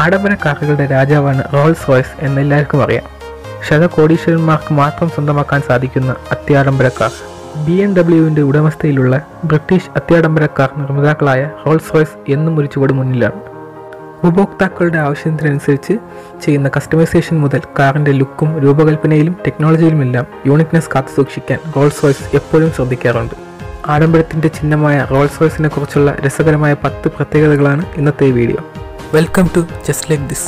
ആഡംബര കാറുകളുടെ രാജാവാണ് റോൾസ് റോയ്സ് എന്നെല്ലാവർക്കും അറിയാം ശതകോടീശ്വരന്മാർക്ക് മാത്രം സ്വന്തമാക്കാൻ സാധിക്കുന്ന അത്യാഡംബര കാർ ബി എം ഡബ്ല്യുവിൻ്റെ ഉടമസ്ഥയിലുള്ള ബ്രിട്ടീഷ് അത്യാഡംബര കാർ നിർമ്മാതാക്കളായ റോൾസ് റോയ്സ് എന്നും ഒരു ചുവട് മുന്നിലാണ് ഉപഭോക്താക്കളുടെ ആവശ്യത്തിനനുസരിച്ച് ചെയ്യുന്ന കസ്റ്റമൈസേഷൻ മുതൽ കാറിൻ്റെ ലുക്കും രൂപകൽപ്പനയിലും ടെക്നോളജിയിലുമെല്ലാം യൂണിക്നെസ് കാത്തു സൂക്ഷിക്കാൻ റോൾസ് റോയ്സ് എപ്പോഴും ശ്രദ്ധിക്കാറുണ്ട് ആഡംബരത്തിൻ്റെ ചിഹ്നമായ റോൾസ് റോയ്സിനെ കുറിച്ചുള്ള രസകരമായ പത്ത് പ്രത്യേകതകളാണ് ഇന്നത്തെ video welcome to just like this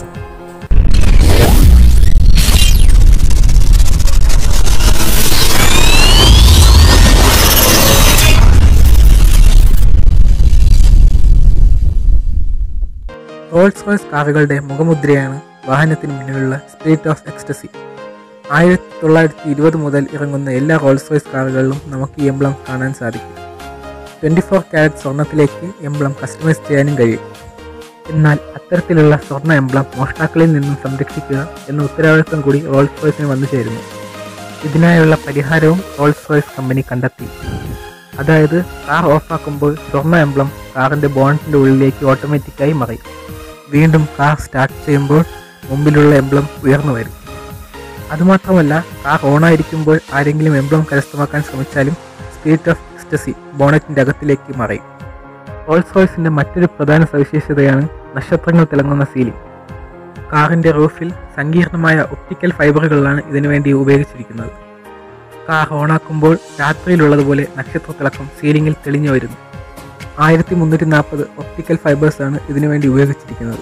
Rolls Royce കാറുകളുടെ മുഖമുദ്രയാണ് വാഹനത്തിന് മുന്നിലുള്ള സ്പിരിറ്റ് ഓഫ് എക്സ്റ്റസി ആയിരത്തി തൊള്ളായിരത്തി ഇരുപത് മുതൽ ഇറങ്ങുന്ന എല്ലാ റോൾസ് റോയ്സ് കാറുകളിലും നമുക്ക് ഈ എംബ്ലം കാണാൻ സാധിക്കും ട്വൻറ്റി ഫോർ ക്യാരറ്റ് സ്വർണത്തിലേക്ക് എംബ്ലം കസ്റ്റമൈസ് ചെയ്യാനും കഴിയും എന്നാൽ അത്തരത്തിലുള്ള സ്വർണ്ണ എംബ്ലം മോഷ്ടാക്കളിൽ നിന്നും സംരക്ഷിക്കുക എന്ന ഉത്തരവാദിത്വം കൂടി റോൾസ് റോയ്സിന് വന്നു ചേരുന്നു ഇതിനായുള്ള പരിഹാരവും റോൾസ് റോയ്സ് കമ്പനി കണ്ടെത്തി അതായത് കാർ ഓഫാക്കുമ്പോൾ സ്വർണ്ണ എംബ്ലം കാറിൻ്റെ ബോണറ്റിൻ്റെ ഉള്ളിലേക്ക് ഓട്ടോമാറ്റിക്കായി മറയും വീണ്ടും കാർ സ്റ്റാർട്ട് ചെയ്യുമ്പോൾ മുമ്പിലുള്ള എംബ്ലം ഉയർന്നു വരും അതുമാത്രമല്ല കാർ ഓണായിരിക്കുമ്പോൾ ആരെങ്കിലും എംബ്ലം കരസ്ഥമാക്കാൻ ശ്രമിച്ചാലും സ്പിരിറ്റ് ഓഫ് എക്സ്റ്റസി ബോണറ്റിൻ്റെ അകത്തിലേക്ക് മറയും റോൾസ് റോയ്സിൻ്റെ മറ്റൊരു പ്രധാന സവിശേഷതയാണ് നക്ഷത്രങ്ങൾ തിളങ്ങുന്ന സീലിംഗ് കാറിൻ്റെ റൂഫിൽ സങ്കീർണമായ ഒപ്റ്റിക്കൽ ഫൈബറുകളാണ് ഇതിനുവേണ്ടി ഉപയോഗിച്ചിരിക്കുന്നത് കാർ ഓണാക്കുമ്പോൾ രാത്രിയിലുള്ളതുപോലെ നക്ഷത്ര തിളക്കം സീലിംഗിൽ തെളിഞ്ഞു വരുന്നു ആയിരത്തി മുന്നൂറ്റി നാൽപ്പത് ഒപ്റ്റിക്കൽ ഫൈബേഴ്സാണ് ഇതിനുവേണ്ടി ഉപയോഗിച്ചിരിക്കുന്നത്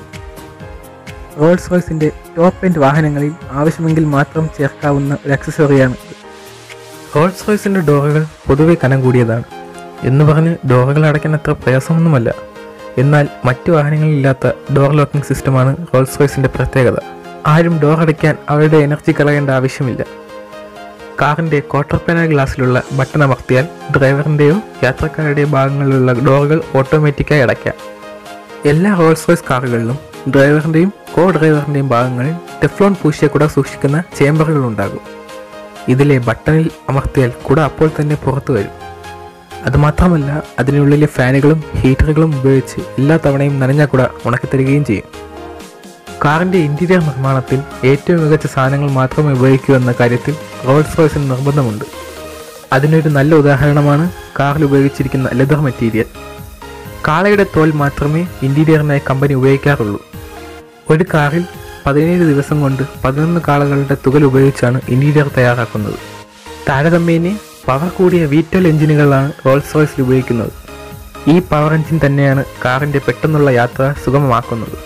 റോൾസ് റോയ്സിൻ്റെ ടോപ്പ് എൻഡ് വാഹനങ്ങളിൽ ആവശ്യമെങ്കിൽ മാത്രം ചേർക്കാവുന്ന ഒരു അക്സസറിയാണ് ഇത് റോൾസ് റോയ്സിൻ്റെ ഡോറുകൾ പൊതുവെ കനം കൂടിയതാണ് എന്ന് പറഞ്ഞ് ഡോറുകൾ അടയ്ക്കാൻ അത്ര പ്രയാസമൊന്നുമല്ല എന്നാൽ മറ്റു വാഹനങ്ങളിലില്ലാത്ത ഡോർ ലോക്കിംഗ് സിസ്റ്റമാണ് റോൾസ് റോയ്സിൻ്റെ പ്രത്യേകത ആരും ഡോർ അടയ്ക്കാൻ അവരുടെ എനർജി കളയേണ്ട ആവശ്യമില്ല കാറിൻ്റെ ക്വാർട്ടർ പാനൽ ഗ്ലാസ്സിലുള്ള ബട്ടൺ അമർത്തിയാൽ ഡ്രൈവറിൻ്റെയോ യാത്രക്കാരുടെയോ ഭാഗങ്ങളിലുള്ള ഡോറുകൾ ഓട്ടോമാറ്റിക്കായി അടയ്ക്കാം എല്ലാ റോൾസ് റോയ്സ് കാറുകളിലും ഡ്രൈവറിൻ്റെയും കോ ഡ്രൈവറിൻ്റെയും ഭാഗങ്ങളിൽ ടെഫ്ലോൺ പൂശിയ കുട സൂക്ഷിക്കുന്ന ചേംബറുകൾ ഉണ്ടാകും ഇതിലെ ബട്ടണിൽ അമർത്തിയാൽ കുട അപ്പോൾ തന്നെ പുറത്തു വരും അതുമാത്രമല്ല അതിനുള്ളിലെ ഫാനുകളും ഹീറ്ററുകളും ഉപയോഗിച്ച് എല്ലാ തവണയും നനഞ്ഞ കുട ഉണക്കിത്തരികയും ചെയ്യും കാറിൻ്റെ ഇൻറ്റീരിയർ നിർമ്മാണത്തിൽ ഏറ്റവും മികച്ച സാധനങ്ങൾ മാത്രമേ ഉപയോഗിക്കൂ എന്ന കാര്യത്തിൽ റോൾസ് റോയ്സിന് നിർബന്ധമുണ്ട് അതിനൊരു നല്ല ഉദാഹരണമാണ് കാറിൽ ഉപയോഗിച്ചിരിക്കുന്ന ലെതർ മെറ്റീരിയൽ കാളയുടെ തോൽ മാത്രമേ ഇൻറ്റീരിയറിനായി കമ്പനി ഉപയോഗിക്കാറുള്ളൂ ഒരു കാറിൽ പതിനേഴ് ദിവസം കൊണ്ട് പതിനൊന്ന് കാളകളുടെ തുകൽ ഉപയോഗിച്ചാണ് ഇൻറ്റീരിയർ തയ്യാറാക്കുന്നത് താരതമ്യേന പവർ കൂടിയ വീറ്റൽ എഞ്ചിനുകളാണ് റോൾസ് റോയ്സിൽ ഉപയോഗിക്കുന്നത് ഈ പവർ എഞ്ചിൻ തന്നെയാണ് കാറിൻ്റെ പെട്ടെന്നുള്ള യാത്ര സുഗമമാക്കുന്നത്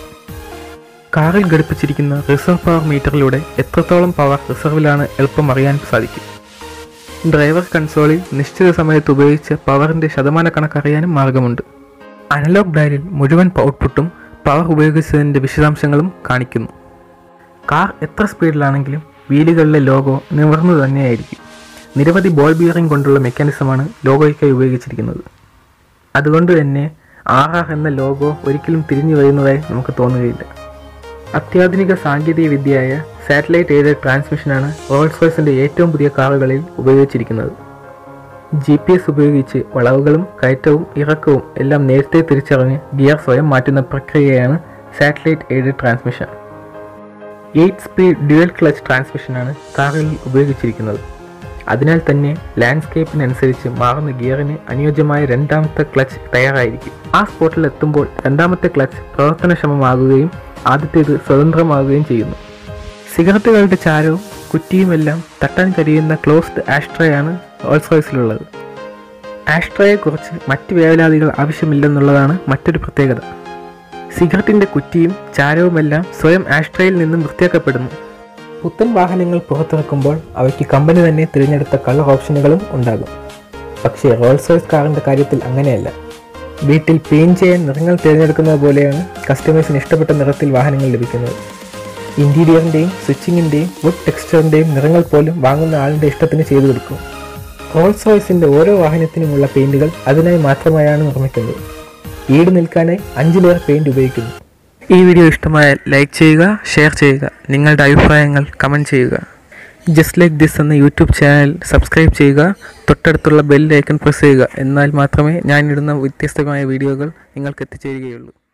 കാറിൽ ഘടിപ്പിച്ചിരിക്കുന്ന റിസർവ് പവർ മീറ്ററിലൂടെ എത്രത്തോളം പവർ റിസർവിലാണ് എളുപ്പം അറിയാൻ സാധിക്കും ഡ്രൈവർ കൺസോളിൽ നിശ്ചിത സമയത്ത് ഉപയോഗിച്ച പവറിൻ്റെ ശതമാന കണക്കറിയാനും മാർഗമുണ്ട് അനലോഗ് ഡയലിൽ മുഴുവൻ ഔട്ട്പുട്ടും പവർ ഉപയോഗിച്ചതിൻ്റെ വിശദാംശങ്ങളും കാണിക്കുന്നു കാർ എത്ര സ്പീഡിലാണെങ്കിലും വീലുകളിലെ ലോഗോ നിവർന്നു തന്നെയായിരിക്കും നിരവധി ബോൾ ബിയറിംഗ് കൊണ്ടുള്ള മെക്കാനിസമാണ് ലോഗോയ്ക്കായി ഉപയോഗിച്ചിരിക്കുന്നത് അതുകൊണ്ട് തന്നെ ആർ ആർ എന്ന ലോഗോ ഒരിക്കലും തിരിഞ്ഞു വരുന്നതായി നമുക്ക് തോന്നുകയില്ല അത്യാധുനിക സാങ്കേതിക വിദ്യയായ സാറ്റലൈറ്റ് എയ്ഡഡ് ട്രാൻസ്മിഷനാണ് റോൾസ് റോയ്സിൻ്റെ ഏറ്റവും പുതിയ കാറുകളിൽ ഉപയോഗിച്ചിരിക്കുന്നത് ജി പി എസ് ഉപയോഗിച്ച് വളവുകളും കയറ്റവും ഇറക്കവും എല്ലാം നേരത്തെ തിരിച്ചറിഞ്ഞ് ഗിയർ സ്വയം മാറ്റുന്ന പ്രക്രിയയാണ് satellite aided transmission eight speed dual clutch ട്രാൻസ്മിഷനാണ് കാറുകളിൽ ഉപയോഗിച്ചിരിക്കുന്നത് അതിനാൽ തന്നെ ലാൻഡ്സ്കേപ്പിനനുസരിച്ച് മാറുന്ന ഗിയറിന് അനുയോജ്യമായ രണ്ടാമത്തെ ക്ലച്ച് തയ്യാറായിരിക്കും ആ സ്പോട്ടിൽ എത്തുമ്പോൾ രണ്ടാമത്തെ ക്ലച്ച് പ്രവർത്തനക്ഷമമാകുകയും ആദ്യത്തേത് സ്വതന്ത്രമാകുകയും ചെയ്യുന്നു സിഗരറ്റുകളുടെ ചാരവും കുറ്റിയുമെല്ലാം തട്ടാൻ കഴിയുന്ന ക്ലോസ്ഡ് ആഷ്ട്രയാണ് റോൾസ് റോയ്സിലുള്ളത് ആഷ്ട്രയെക്കുറിച്ച് മറ്റ് വേവലാതികൾ ആവശ്യമില്ലെന്നുള്ളതാണ് മറ്റൊരു പ്രത്യേകത സിഗരറ്റിൻ്റെ കുറ്റിയും ചാരവുമെല്ലാം സ്വയം ആഷ്ട്രയിൽ നിന്നും വൃത്തിയാക്കപ്പെടുന്നു പുത്തൻ വാഹനങ്ങൾ പുറത്തിറക്കുമ്പോൾ അവയ്ക്ക് കമ്പനി തന്നെ തിരഞ്ഞെടുത്ത കളർ ഓപ്ഷനുകളും ഉണ്ടാകും പക്ഷേ റോൾസ് റോയ്സ് കാറിൻ്റെ കാര്യത്തിൽ അങ്ങനെയല്ല വീട്ടിൽ പെയിൻറ് ചെയ്യാൻ നിറങ്ങൾ തിരഞ്ഞെടുക്കുന്നത് പോലെയാണ് കസ്റ്റമേഴ്സിന് ഇഷ്ടപ്പെട്ട നിറത്തിൽ വാഹനങ്ങൾ ലഭിക്കുന്നത് ഇൻറ്റീരിയറിൻ്റെയും സ്വിച്ചിങ്ങിൻ്റെയും വുഡ് ടെക്സ്ചറിൻ്റെയും നിറങ്ങൾ പോലും വാങ്ങുന്ന ആളിൻ്റെ ഇഷ്ടത്തിന് ചെയ്തു കൊടുക്കും റോൾസ് റോയ്സിൻ്റെ ഓരോ വാഹനത്തിനുമുള്ള പെയിൻറ്റുകൾ അതിനായി മാത്രമായാണ് നിർമ്മിക്കുന്നത് ഈട് നിൽക്കാനായി അഞ്ചിലേറെ പെയിൻറ് ഉപയോഗിക്കുന്നു ഈ വീഡിയോ ഇഷ്ടമായാൽ ലൈക്ക് ചെയ്യുക ഷെയർ ചെയ്യുക നിങ്ങളുടെ അഭിപ്രായങ്ങൾ കമൻറ്റ് ചെയ്യുക ജസ്റ്റ് ലൈക്ക് ദിസ് എന്ന യൂട്യൂബ് ചാനൽ സബ്സ്ക്രൈബ് ചെയ്യുക തൊട്ടടുത്തുള്ള ബെൽ ഐക്കൺ പ്രസ് ചെയ്യുക എന്നാൽ മാത്രമേ ഞാനിടുന്ന വ്യത്യസ്തമായ വീഡിയോകൾ നിങ്ങൾക്ക് എത്തിച്ചേരുകയുള്ളൂ